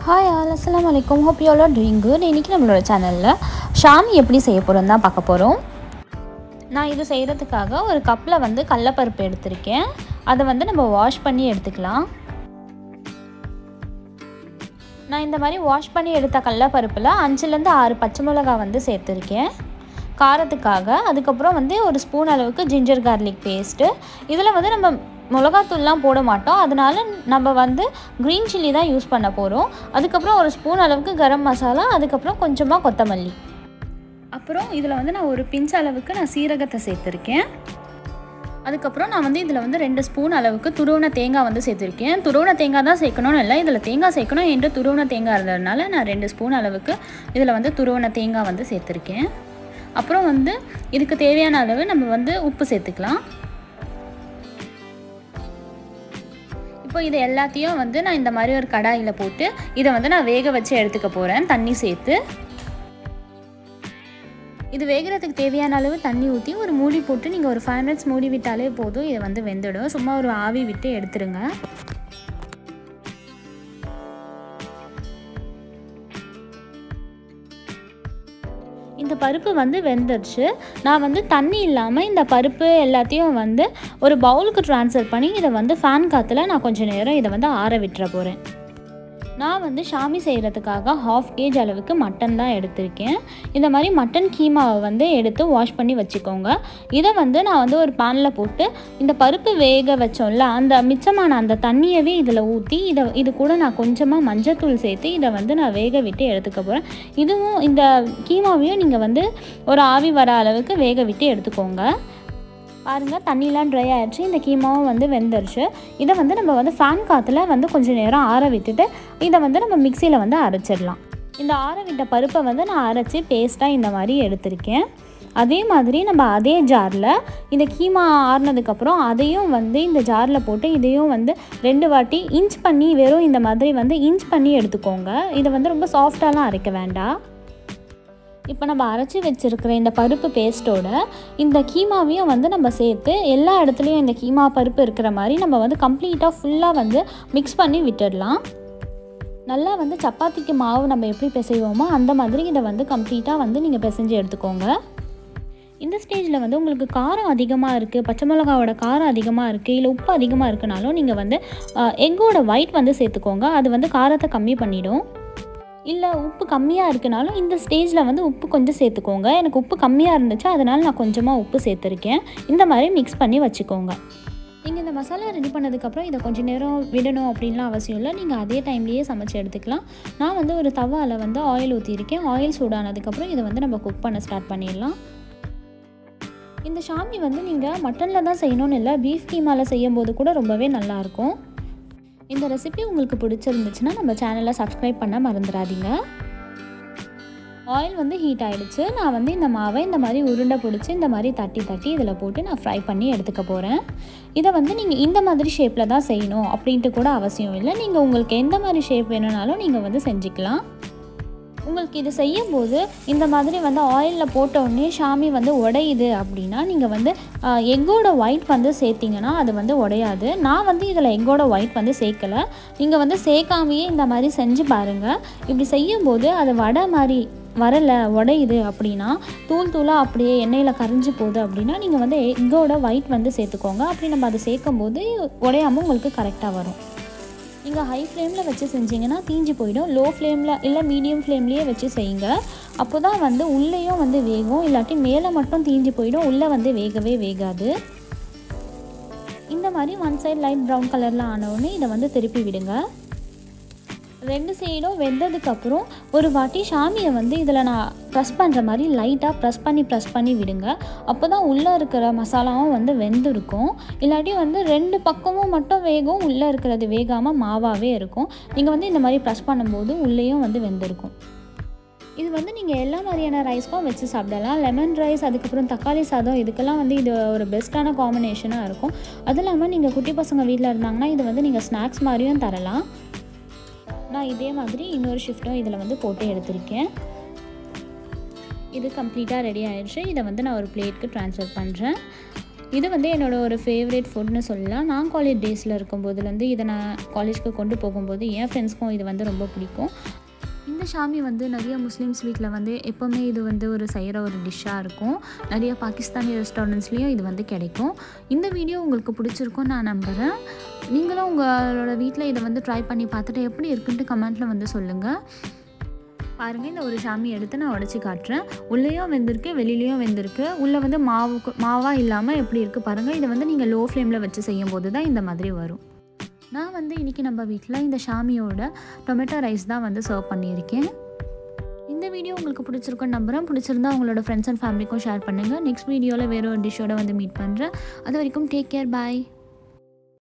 hi all அஸ்லாம் வலைக்கம் hope you all doing good இன்றைக்கி நம்மளோட சேனலில் ஷாமி எப்படி செய்ய போகிறோம் தான் பார்க்க போகிறோம் நான் இது செய்கிறதுக்காக ஒரு கப்பில் வந்து கடலப்பருப்பு எடுத்திருக்கேன் அதை வந்து நம்ம வாஷ் பண்ணி எடுத்துக்கலாம் நான் இந்த மாதிரி வாஷ் பண்ணி எடுத்த கடலப்பருப்பில் அஞ்சுலேருந்து ஆறு பச்சை மிளகாய் வந்து சேர்த்துருக்கேன் காரத்துக்காக அதுக்கப்புறம் வந்து ஒரு ஸ்பூன் அளவுக்கு ஜிஞ்சர் கார்லிக் பேஸ்ட்டு இதில் வந்து நம்ம மிளகாத்தூள்லாம் போட மாட்டோம் அதனால நம்ம வந்து க்ரீன் சில்லி தான் யூஸ் பண்ண போகிறோம் அதுக்கப்புறம் ஒரு ஸ்பூன் அளவுக்கு கரம் மசாலா அதுக்கப்புறம் கொஞ்சமாக கொத்தமல்லி அப்புறம் இதில் வந்து நான் ஒரு பிஞ்ச் அளவுக்கு நான் சீரகத்தை சேர்த்துருக்கேன் அதுக்கப்புறம் நான் வந்து இதில் வந்து ரெண்டு ஸ்பூன் அளவுக்கு துருவன தேங்காய் வந்து சேர்த்துருக்கேன் துருவன தேங்காய் தான் சேர்க்கணும்னு இல்லை இதில் தேங்காய் சேர்க்கணும் என்கிட்ட துருவன தேங்காய் இருந்ததுனால நான் ரெண்டு ஸ்பூன் அளவுக்கு இதில் வந்து துருவன தேங்காய் வந்து சேர்த்துருக்கேன் அப்புறம் வந்து இதுக்கு தேவையான அளவு நம்ம வந்து உப்பு சேர்த்துக்கலாம் இப்போ இது எல்லாத்தையும் வந்து நான் இந்த மாதிரி ஒரு கடாயில் போட்டு இதை வந்து நான் வேக வச்சு எடுத்துக்க போகிறேன் தண்ணி சேர்த்து இது வேகிறதுக்கு தேவையான அளவு தண்ணி ஊற்றி ஒரு மூடி போட்டு நீங்கள் ஒரு ஃபைவ் மினிட்ஸ் மூடி விட்டாலே போதும் இது வந்து வெந்துடும் சும்மா ஒரு ஆவி விட்டு எடுத்துருங்க இந்த பருப்பு வந்து வெந்துடுச்சு நான் வந்து தண்ணி இல்லாமல் இந்த பருப்பு எல்லாத்தையும் வந்து ஒரு பவுலுக்கு ட்ரான்ஸ்ஃபர் பண்ணி இதை வந்து ஃபேன் காற்றுல நான் கொஞ்சம் நேரம் இதை வந்து ஆற விட்டுற போகிறேன் நான் வந்து ஷாமி செய்கிறதுக்காக ஹாஃப் கேஜ் அளவுக்கு மட்டன் தான் எடுத்திருக்கேன் இந்த மாதிரி மட்டன் கீமாவை வந்து எடுத்து வாஷ் பண்ணி வச்சுக்கோங்க இதை வந்து நான் வந்து ஒரு பேனில் போட்டு இந்த பருப்பு வேக வச்சோம்ல அந்த மிச்சமான அந்த தண்ணியவே இதில் ஊற்றி இதை இது கூட நான் கொஞ்சமாக மஞ்சத்தூள் சேர்த்து இதை வந்து நான் வேக விட்டு எடுத்துக்க போகிறேன் இதுவும் இந்த கீமாவையும் நீங்கள் வந்து ஒரு ஆவி வர அளவுக்கு வேக விட்டு எடுத்துக்கோங்க பாருங்கள் தண்ணிலாம் ட்ரை ஆகிடுச்சு இந்த கீமாவும் வந்து வெந்துருச்சு இதை வந்து நம்ம வந்து ஃபேன் காற்றுல வந்து கொஞ்சம் நேரம் ஆற விட்டுட்டு இதை வந்து நம்ம மிக்சியில் வந்து அரைச்சிடலாம் இந்த ஆற விட்ட பருப்பை வந்து நான் அரைச்சி பேஸ்ட்டாக இந்த மாதிரி எடுத்திருக்கேன் அதே மாதிரி நம்ம அதே ஜாரில் இந்த கீமா ஆறுனதுக்கப்புறம் அதையும் வந்து இந்த ஜாரில் போட்டு இதையும் வந்து ரெண்டு வாட்டி இன்ச் பண்ணி வெறும் இந்த மாதிரி வந்து இன்ச் பண்ணி எடுத்துக்கோங்க இதை வந்து ரொம்ப சாஃப்டாலாம் அரைக்க வேண்டாம் இப்போ நம்ம அரைச்சி வச்சுருக்கிற இந்த பருப்பு பேஸ்ட்டோட இந்த கீமாவையும் வந்து நம்ம சேர்த்து எல்லா இடத்துலையும் இந்த கீமா பருப்பு இருக்கிற மாதிரி நம்ம வந்து கம்ப்ளீட்டாக ஃபுல்லாக வந்து மிக்ஸ் பண்ணி விட்டுடலாம் நல்லா வந்து சப்பாத்திக்கு மாவு நம்ம எப்படி பிசைவோமோ அந்த மாதிரி இதை வந்து கம்ப்ளீட்டாக வந்து நீங்கள் பிசைஞ்சு எடுத்துக்கோங்க இந்த ஸ்டேஜில் வந்து உங்களுக்கு காரம் அதிகமாக இருக்குது பச்சை மிளகாவோட காரம் அதிகமாக இருக்குது இல்லை உப்பு அதிகமாக இருக்குனாலும் நீங்கள் வந்து எக்கோட ஒயிட் வந்து சேர்த்துக்கோங்க அது வந்து காரத்தை கம்மி பண்ணிடும் இல்லை உப்பு கம்மியாக இருக்குனாலும் இந்த ஸ்டேஜில் வந்து உப்பு கொஞ்சம் சேர்த்துக்கோங்க எனக்கு உப்பு கம்மியாக இருந்துச்சு அதனால் நான் கொஞ்சமாக உப்பு சேர்த்துருக்கேன் இந்த மாதிரி மிக்ஸ் பண்ணி வச்சுக்கோங்க நீங்கள் இந்த மசாலா ரெடி பண்ணதுக்கப்புறம் இதை கொஞ்சம் நேரம் விடணும் அப்படின்லாம் அவசியம் இல்லை நீங்கள் அதே டைம்லேயே சமைச்சு எடுத்துக்கலாம் நான் வந்து ஒரு தவாவில் வந்து ஆயில் ஊற்றிருக்கேன் ஆயில் சூடானதுக்கப்புறம் இதை வந்து நம்ம குக் பண்ண ஸ்டார்ட் பண்ணிடலாம் இந்த ஷாமி வந்து நீங்கள் மட்டனில் தான் செய்யணும்னு இல்லை பீஃப் கீமாவில் செய்யும் போது கூட ரொம்பவே நல்லாயிருக்கும் இந்த ரெசிபி உங்களுக்கு பிடிச்சிருந்துச்சுன்னா நம்ம சேனலை சப்ஸ்கிரைப் பண்ண மறந்துடாதீங்க ஆயில் வந்து ஹீட் ஆகிடுச்சு நான் வந்து இந்த மாவை இந்த மாதிரி உருண்டை பிடிச்சி இந்த மாதிரி தட்டி தட்டி இதில் போட்டு நான் ஃப்ரை பண்ணி எடுத்துக்க போகிறேன் இதை வந்து நீங்கள் இந்த மாதிரி ஷேப்பில் தான் செய்யணும் அப்படின்ட்டு கூட அவசியம் இல்லை நீங்கள் உங்களுக்கு எந்த மாதிரி ஷேப் வேணும்னாலும் நீங்கள் வந்து செஞ்சுக்கலாம் உங்களுக்கு இது செய்யும்போது இந்த மாதிரி வந்து ஆயிலில் போட்ட உடனே ஷாமி வந்து உடையுது அப்படின்னா நீங்கள் வந்து எக்கோட ஒயிட் வந்து சேர்த்திங்கன்னா அது வந்து உடையாது நான் வந்து இதில் எக்கோட ஒயிட் வந்து சேர்க்கலை நீங்கள் வந்து சேர்க்காமையே இந்த மாதிரி செஞ்சு பாருங்கள் இப்படி செய்யும்போது அது வடை மாதிரி வரலை உடையுது அப்படின்னா தூள் தூளாக அப்படியே எண்ணெயில் கரைஞ்சி போகுது அப்படின்னா நீங்கள் வந்து எக்கோட ஒயிட் வந்து சேர்த்துக்கோங்க அப்படி நம்ம அதை சேர்க்கும் போது உடையாமல் உங்களுக்கு கரெக்டாக வரும் நீங்கள் ஹை ஃப்ளேமில் வச்சு செஞ்சிங்கன்னா தீஞ்சு போயிடும் லோ ஃப்ளேமில் இல்லை மீடியம் ஃப்ளேம்லேயே வச்சு செய்யுங்க அப்போ தான் வந்து உள்ளேயும் வந்து வேகும் இல்லாட்டி மேலே மட்டும் தீஞ்சு போயிடும் உள்ளே வந்து வேகவே வேகாது இந்த மாதிரி ஒன் சைட் லைட் ப்ரௌன் கலரில் ஆனவுடனே இதை வந்து திருப்பி விடுங்க ரெண்டு சைடும் வெந்ததுக்கப்புறம் ஒரு வாட்டி ஷாமியை வந்து இதில் நான் ப்ரெஸ் பண்ணுற மாதிரி லைட்டாக ப்ரெஸ் பண்ணி ப்ரெஸ் பண்ணி விடுங்க அப்போ தான் உள்ளே இருக்கிற மசாலாவும் வந்து வெந்திருக்கும் இல்லாட்டி வந்து ரெண்டு பக்கமும் மட்டும் வேகும் உள்ளே இருக்கிறது வேகாமல் மாவாகவே இருக்கும் நீங்கள் வந்து இந்த மாதிரி ப்ரெஸ் பண்ணும்போது உள்ளேயும் வந்து வெந்திருக்கும் இது வந்து நீங்கள் எல்லா மாதிரியான ரைஸ்க்கும் வச்சு சாப்பிடலாம் லெமன் ரைஸ் அதுக்கப்புறம் தக்காளி சாதம் இதுக்கெல்லாம் வந்து இது ஒரு பெஸ்ட்டான காம்பினேஷனாக இருக்கும் அது இல்லாமல் நீங்கள் குட்டி பசங்க வீட்டில் இருந்தாங்கன்னா இது வந்து நீங்கள் ஸ்நாக்ஸ் மாதிரியும் தரலாம் நான் இதே மாதிரி இன்னொரு ஷிஃப்ட்டும் இதில் வந்து போட்டு எடுத்திருக்கேன் இது கம்ப்ளீட்டாக ரெடி ஆயிடுச்சு இதை வந்து நான் ஒரு பிளேட்க்கு ட்ரான்ஸ்ஃபர் பண்ணுறேன் இது வந்து என்னோட ஒரு ஃபேவரட் ஃபுட்னு சொல்லலாம் நான் காலேஜ் டேஸில் இருக்கும்போதுலேருந்து இதை நான் காலேஜ்க்கு கொண்டு போகும்போது என் ஃப்ரெண்ட்ஸ்க்கும் இது வந்து ரொம்ப பிடிக்கும் இந்த ஷாமி வந்து நிறைய முஸ்லீம்ஸ் வீட்டில் வந்து எப்போவுமே இது வந்து ஒரு செய்கிற ஒரு டிஷ்ஷாக இருக்கும் நிறைய பாகிஸ்தானி ரெஸ்டாரண்ட்ஸ்லேயும் இது வந்து கிடைக்கும் இந்த வீடியோ உங்களுக்கு பிடிச்சிருக்கும் நான் நம்புகிறேன் நீங்களும் உங்களோட வீட்டில் இதை வந்து ட்ரை பண்ணி பார்த்துட்டு எப்படி இருக்குன்ட்டு கமெண்ட்டில் வந்து சொல்லுங்கள் பாருங்கள் இந்த ஒரு சாமி எடுத்து நான் உடச்சி காட்டுறேன் உள்ளேயும் வெந்திருக்கு வெளியிலையும் வெந்திருக்கு உள்ளே வந்து மாவுக்கு மாவாக இல்லாமல் எப்படி இருக்குது பாருங்கள் இதை வந்து நீங்கள் லோ ஃப்ளேமில் வச்சு செய்யும் போது தான் இந்த மாதிரி வரும் நான் வந்து இன்றைக்கி நம்ம வீட்டில் இந்த ஷாமியோட டொமேட்டோ ரைஸ் தான் வந்து சர்வ் பண்ணியிருக்கேன் இந்த வீடியோ உங்களுக்கு பிடிச்சிருக்குன்னு நம்புகிறேன் பிடிச்சிருந்தா உங்களோட ஃப்ரெண்ட்ஸ் அண்ட் ஃபேமிலிக்கும் ஷேர் பண்ணுங்கள் நெக்ஸ்ட் வீடியோவில் வேறு ஒரு டிஷ்ஷோட வந்து மீட் பண்ணுறேன் அது வரைக்கும் டேக் கேர் பாய்